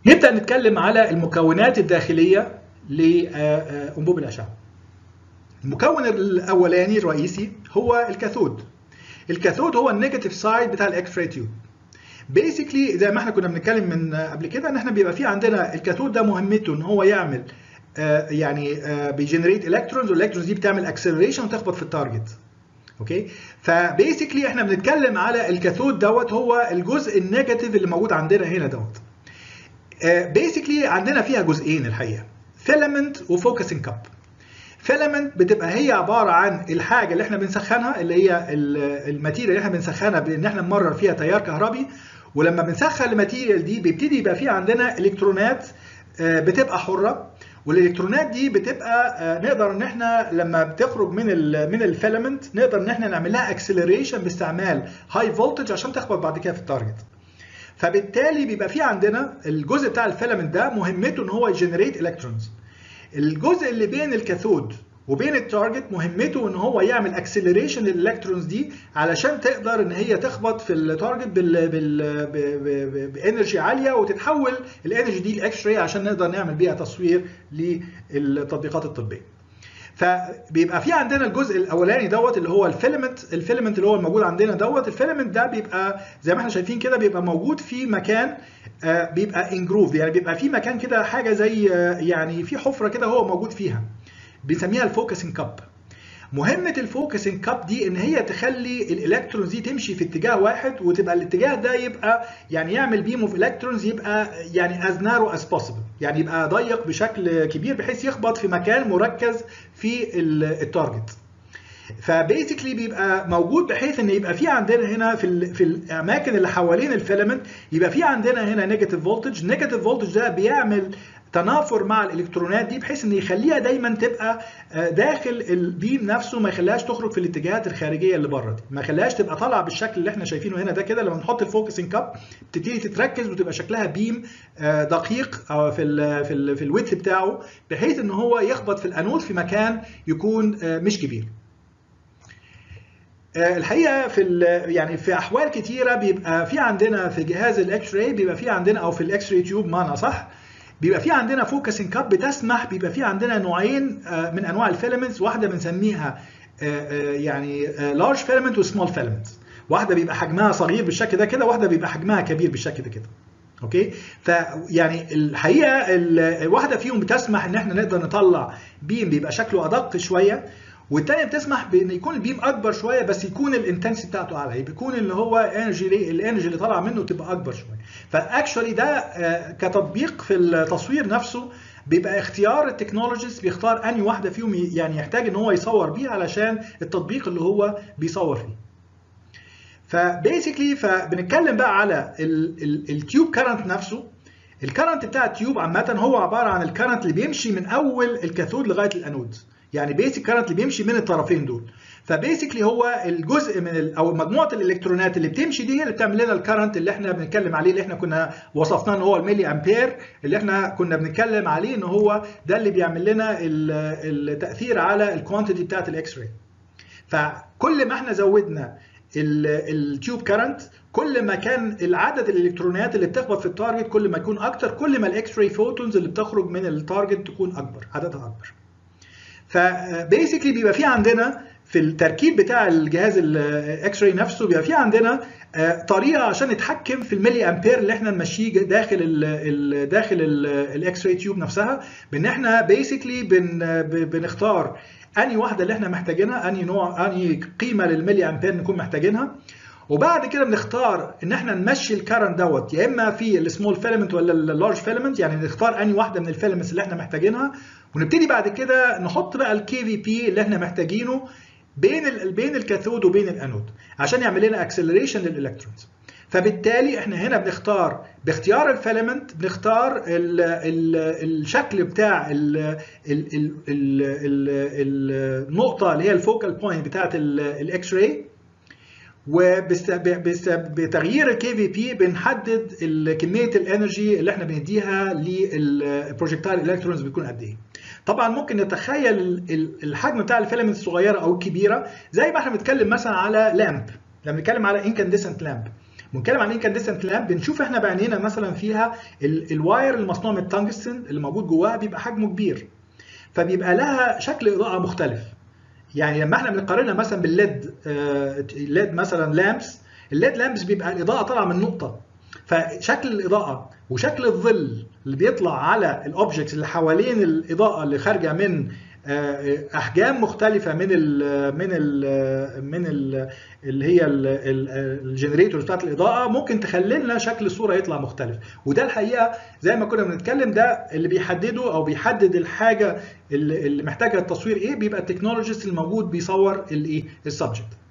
نبدا نتكلم على المكونات الداخليه لانبوب الاشعه المكون الاولاني الرئيسي هو الكاثود الكاثود هو النيجاتيف سايد بتاع الاكس راي تيوب بيسكلي زي ما احنا كنا بنتكلم من قبل كده ان احنا بيبقى في عندنا الكاثود ده مهمته ان هو يعمل آه يعني آه بيجنريت الكترونز والالكترونز دي بتعمل اكسلريشن وتخبط في التارجت اوكي فبيسكلي احنا بنتكلم على الكاثود دوت هو الجزء النيجاتيف اللي موجود عندنا هنا دوت بيسكلي عندنا فيها جزئين الحقيقه فيلامنت وفوكسنج كاب فيلامنت بتبقى هي عباره عن الحاجه اللي احنا بنسخنها اللي هي الماتيريال اللي احنا بنسخنها بان احنا نمرر فيها تيار كهربي ولما بنسخن الماتيريال دي بيبتدي يبقى في عندنا الكترونات بتبقى حره والالكترونات دي بتبقى نقدر ان احنا لما بتخرج من ال من الفيلامنت نقدر ان احنا نعمل لها اكسلريشن باستعمال هاي فولتج عشان تخبط بعد كده في التارجت فبالتالي بيبقى في عندنا الجزء بتاع الفيلامنت ده مهمته ان هو يجنريت الكترونز الجزء اللي بين الكاثود وبين التارجت مهمته ان هو يعمل اكسلريشن للالكترونز دي علشان تقدر ان هي تخبط في التارجت بال بال بانرجي عاليه وتتحول الانرجي دي لاكس راي عشان نقدر نعمل بيها تصوير للتطبيقات الطبيه. فبيبقى في عندنا الجزء الاولاني دوت اللي هو الفيلمنت الفيلمنت اللي هو الموجود عندنا دوت الفيلمنت ده بيبقى زي ما احنا شايفين كده بيبقى موجود في مكان بيبقى انجروف يعني بيبقى في مكان كده حاجه زي يعني في حفره كده هو موجود فيها بنسميها الفوكسنج كاب مهمة الفوكسنج كاب دي ان هي تخلي الالكترونز دي تمشي في اتجاه واحد وتبقى الاتجاه ده يبقى يعني يعمل بيم اوف الكترونز يبقى يعني از نارو از بوسيبل يعني يبقى ضيق بشكل كبير بحيث يخبط في مكان مركز في التارجت فبيسكلي بيبقى موجود بحيث ان يبقى في عندنا هنا في ال في الاماكن اللي حوالين الفيلامنت يبقى في عندنا هنا نيجاتيف فولتج نيجاتيف فولتج ده بيعمل تنافر مع الالكترونات دي بحيث ان يخليها دايما تبقى داخل البيم نفسه ما يخليهاش تخرج في الاتجاهات الخارجيه اللي بره دي ما يخليهاش تبقى طالعه بالشكل اللي احنا شايفينه هنا ده كده لما نحط الفوكسنج كاب بتبتدي تتركز وتبقى شكلها بيم دقيق في ال في ال في الويدث بتاعه بحيث ان هو يخبط في الانود في مكان يكون مش كبير الحقيقه في يعني في احوال كتيره بيبقى في عندنا في جهاز الاكس راي بيبقى في عندنا او في الاكس راي تيوب معنى صح بيبقى في عندنا فوكسنج كاب بتسمح بيبقى في عندنا نوعين من انواع الفيلمنتس واحده بنسميها يعني لارج فيلمنت وسمول فيلمنت واحده بيبقى حجمها صغير بالشكل ده كده واحده بيبقى حجمها كبير بالشكل ده كده اوكي فيعني الحقيقه واحده فيهم بتسمح ان احنا نقدر نطلع بيم بيبقى شكله ادق شويه والثانيه بتسمح بان يكون البيم اكبر شويه بس يكون الانتنسي بتاعته اعلى بيكون اللي هو انرجي الانرجي اللي طالعه منه تبقى اكبر شويه فاكشولي ده كتطبيق في التصوير نفسه بيبقى اختيار التكنولوجيز بيختار انهي واحده فيهم يعني يحتاج ان هو يصور بيها علشان التطبيق اللي هو بيصور فيه فبيسكلي فبنتكلم بقى على التيوب كارنت نفسه الكرنت بتاع التيوب عامه هو عباره عن الكرنت اللي بيمشي من اول الكاثود لغايه الانود يعني بيسك كارنت اللي بيمشي من الطرفين دول فبيسكلي هو الجزء من ال او مجموعه الالكترونات اللي بتمشي دي هي اللي بتعمل لنا الكرنت اللي احنا بنتكلم عليه اللي احنا كنا وصفناه ان هو الملي امبير اللي احنا كنا بنتكلم عليه ان هو ده اللي بيعمل لنا التاثير على الكوانتيتي بتاعت الاكس راي فكل ما احنا زودنا التيوب كارنت كل ما كان العدد الالكترونات اللي بتخبط في التارجت كل ما يكون اكتر كل ما الاكس راي فوتونز اللي بتخرج من التارجت تكون اكبر عددها اكبر فبيسكلي بيبقى في عندنا في التركيب بتاع الجهاز الاكس راي نفسه بيبقى في عندنا طريقه عشان نتحكم في الملي امبير اللي احنا نمشيه داخل ال داخل الاكس راي تيوب نفسها بان احنا بيسكلي بن بنختار انهي واحده اللي احنا محتاجينها انهي نوع انهي قيمه للملي امبير نكون محتاجينها وبعد كده بنختار ان احنا نمشي الكرنت دوت يا اما في السمول فيلمنت ولا اللارج فيلمنت يعني نختار انهي واحده من الفيلمنتس اللي احنا محتاجينها ونبتدي بعد كده نحط بقى الكي في بي اللي احنا محتاجينه بين ال بين الكاثود وبين الانود عشان يعمل لنا اكسلريشن للالكترونز فبالتالي احنا هنا بنختار باختيار الفيلمنت بنختار ال ال الشكل بتاع ال ال ال ال النقطه اللي هي الفوكال بوينت بتاعت الاكس راي وبتغيير الكي في بي بنحدد كميه الانرجي اللي احنا بنديها للبروجكتايل الكترونز بيكون قد ايه طبعا ممكن نتخيل الحجم بتاع الفيلمنت الصغيره او الكبيره زي ما احنا بنتكلم مثلا على لامب لما بنتكلم على انكندسنت لامب بنتكلم عن انكانديسنت لامب بنشوف احنا بعينينا مثلا فيها الواير المصنوع من التنجستن اللي موجود جواها بيبقى حجمه كبير فبيبقى لها شكل اضاءه مختلف يعني لما احنا بنقارنها مثلا بالليد ليد مثلا لامبس الليد لامبس بيبقى الاضاءه طالعه من نقطه فشكل الاضاءه وشكل الظل اللي بيطلع على الاوبجكتس اللي حوالين الاضاءه اللي خارجه من احجام مختلفه من ال من ال من ال اللي هي الجنريتورز بتاعت الاضاءه ممكن تخلي لنا شكل الصوره يطلع مختلف وده الحقيقه زي ما كنا بنتكلم ده اللي بيحدده او بيحدد الحاجه اللي محتاجه التصوير ايه بيبقى التكنولوجيست الموجود بيصور الايه السبجكت